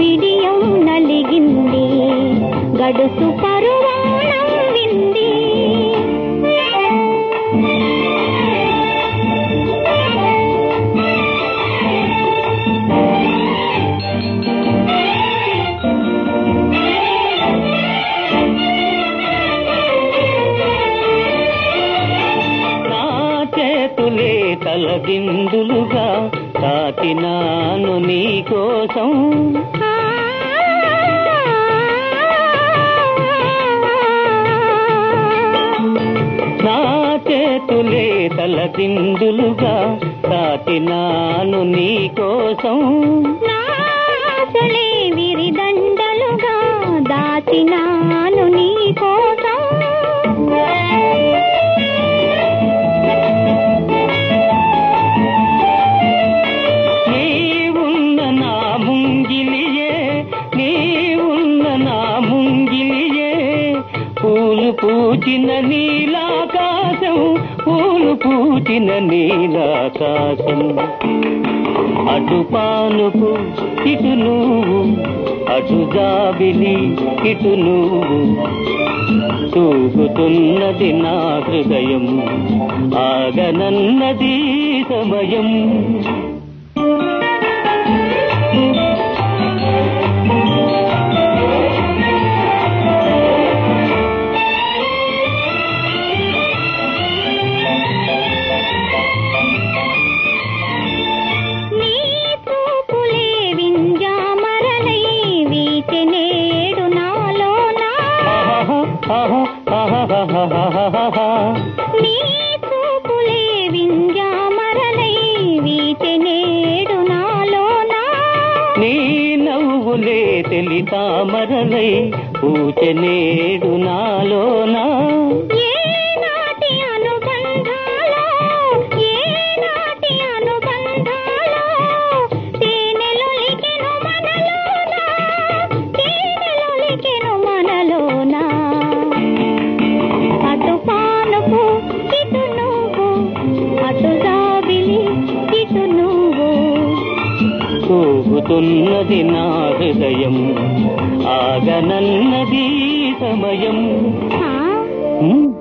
బిడియం నలిగింది గడుసు పరువాణం వింది నా చేతులే తలదిందులుగా తాకినాను నీ కోసం నా చేతులే తలదిందులుగా తాకినాను నీ కోసం నాసలే విరిదండలుగా దాచినాను నీ కోసం నీవున్న నా ముంగిలియే నీవున్న నా ముంగిలియే పూలు పూచిన నీలాకాశం పూలు పూచిన నీలాకాశం అటు పానుపు ఇటు నువ్వు అటు జాబిలి ఇటు నువ్వు తూగుతున్నది నా హృదయం ఆగనన్నది సమయం నీ చూపులే వింజామరలై వీచెనేడు నాలోనా నీ చూపులే వింజామరలై వీచెనేడు నాలోనా నీ నవ్వులే తెలి తామరలై పూచెనేడు నాలోనా ఏ నాటి అనుబంధాలో ఏ నాటి అనుబంధాలో తేనెలొలికెను మనలోన తేనెలొలికెను మనలోన అటు పానుపు ఇటు నువ్వు అటు జాబిలి ఇటు నువ్వు తూగుతున్నది నా హృదయం ఆగనన్నది సమయం ఆ హ్మ్?